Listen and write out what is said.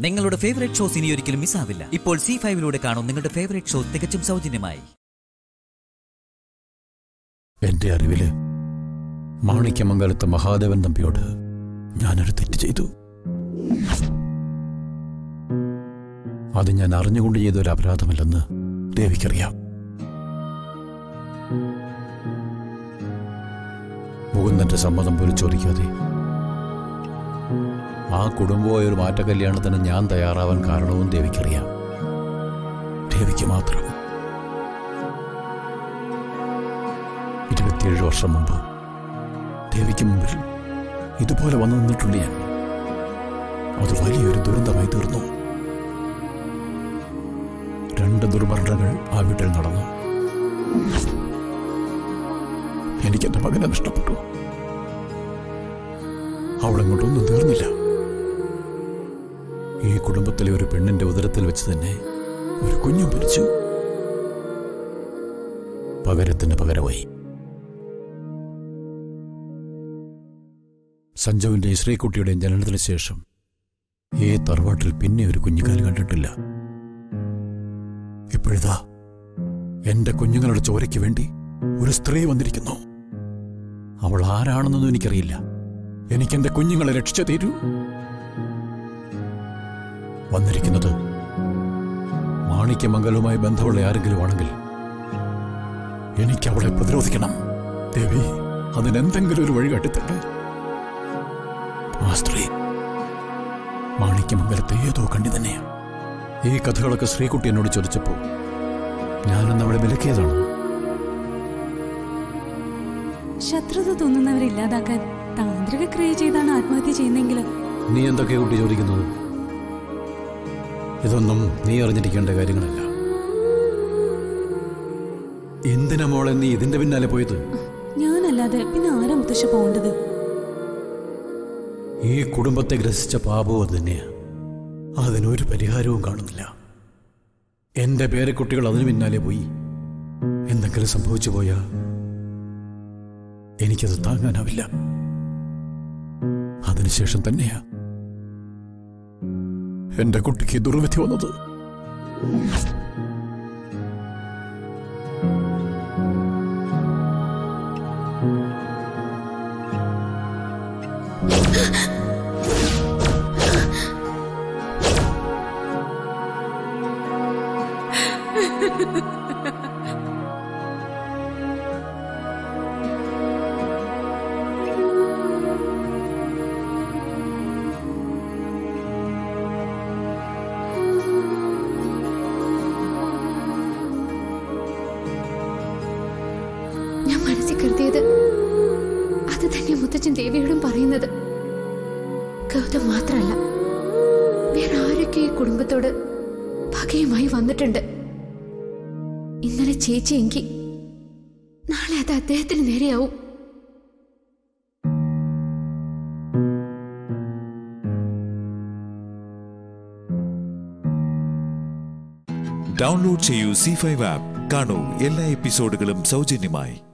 നിങ്ങളുടെ favourite shows ഇനി ഒരിക്കലും മിസ്സാവില്ല ഇപ്പോൾ സി ഫൈവിലൂടെ കാണും നിങ്ങളുടെ ഫേവറേറ്റ് ഷോ തികച്ചും സൗജന്യമായി എന്റെ അറിവില് മാണിക്യമംഗലത്തെ മഹാദേവൻ തമ്പിയോട് ഞാനൊരു തെറ്റ് ചെയ്തു അത് ഞാൻ അറിഞ്ഞുകൊണ്ട് ചെയ്ത ഒരു അപരാധമല്ലെന്ന് ദേവിക്കറിയാം മുകുന്ദന്റെ സമ്മതം പോലും ചോദിക്കാതെ ആ കുടുംബമായ ഒരു മാറ്റ കല്യാണത്തിന് ഞാൻ തയ്യാറാവാൻ കാരണവും ദേവിക്കറിയാം ദേവിക്ക് മാത്രം ഇരുപത്തിയേഴ് വർഷം മുമ്പ് ദേവിക്ക് മുമ്പിൽ ഇതുപോലെ വന്നു നിന്നിട്ടുണ്ട് ഞാൻ അത് വലിയൊരു ദുരന്തമായി തീർന്നു രണ്ട് ദുർമരണങ്ങൾ ആ വീട്ടിൽ നടന്നു എനിക്ക് എന്റെ മകനെ നഷ്ടപ്പെട്ടു അവളെങ്ങോട്ടൊന്നും തീർന്നില്ല ഈ കുടുംബത്തിലെ ഒരു പെണ്ണിന്റെ ഉദരത്തിൽ വെച്ച് തന്നെ ഒരു കുഞ്ഞും മരിച്ചു പകരത്തിന് പകരമായി സഞ്ജുവിന്റെയും ശ്രീകുട്ടിയുടെയും ജനനത്തിന് ശേഷം ഈ തറവാട്ടിൽ പിന്നെ ഒരു കുഞ്ഞുകാൽ കണ്ടിട്ടില്ല ഇപ്പോഴിതാ എന്റെ കുഞ്ഞുങ്ങളുടെ ചോരയ്ക്ക് വേണ്ടി ഒരു സ്ത്രീ വന്നിരിക്കുന്നു അവൾ ആരാണെന്നൊന്നും എനിക്കറിയില്ല എനിക്ക് എന്റെ കുഞ്ഞുങ്ങളെ രക്ഷിച്ചു തീരൂ വന്നിരിക്കുന്നത് മാണിക്യമംഗലവുമായി ബന്ധമുള്ള ആരെങ്കിലും ആണെങ്കിൽ എനിക്ക് അവളെ പ്രതിരോധിക്കണം ദേവി അതിനെന്തെങ്കിലും ഒരു വഴി കാട്ടിത്തട്ടെ ആ സ്ത്രീ മാണിക്യമംഗലത്തെ ഏതോ കണ്ണി തന്നെയാ ഈ കഥകളൊക്കെ ശ്രീകുട്ടി എന്നോട് ചോദിച്ചപ്പോ ഞാനന്ന് അവളെ വിലക്കിയതാണ് ശത്രുത തോന്നുന്നവരെ ഇല്ലാതാക്കാൻ താന്ത്രിക ക്രിയ ചെയ്താണ് ആത്മഹത്യ ചെയ്യുന്നെങ്കിൽ നീ എന്തൊക്കെ കുട്ടി ചോദിക്കുന്നത് ഇതൊന്നും നീ അറിഞ്ഞിരിക്കേണ്ട കാര്യങ്ങളല്ല എന്തിനാ മോളെ നീ ഇതിന്റെ പിന്നാലെ പോയത് ഞാനല്ലാതെ പിന്നെ ആരാ മുത്തശ്ശ പോകേണ്ടത് ഈ കുടുംബത്തെ ഗ്രസിച്ച പാപവും അത് തന്നെയാ അതിനൊരു പരിഹാരവും കാണുന്നില്ല എന്റെ പേരക്കുട്ടികൾ അതിനു പിന്നാലെ പോയി എന്തെങ്കിലും സംഭവിച്ചു പോയാ എനിക്കത് താങ്ങാനാവില്ല അതിനുശേഷം തന്നെയാ എന്റെ കുട്ടിക്ക് ദുർവിധി വന്നത് ഞാൻ മനസ്സിൽ കരുതിയത് അത് തന്നെ മുത്തച്ഛൻ ദേവിയോടും പറയുന്നത് ഗൗതം മാത്രമല്ല വേറെ ആരൊക്കെ ഈ കുടുംബത്തോട് പകയുമായി വന്നിട്ടുണ്ട് ഇന്നലെ ചേച്ചി എങ്കിൽ നാളെ അത് അദ്ദേഹത്തിന് നേരെയാവും ഡൗൺലോഡ് ചെയ്യൂ സി ഫൈവ് ആപ്പ് കാണൂ എല്ലാ എപ്പിസോഡുകളും സൗജന്യമായി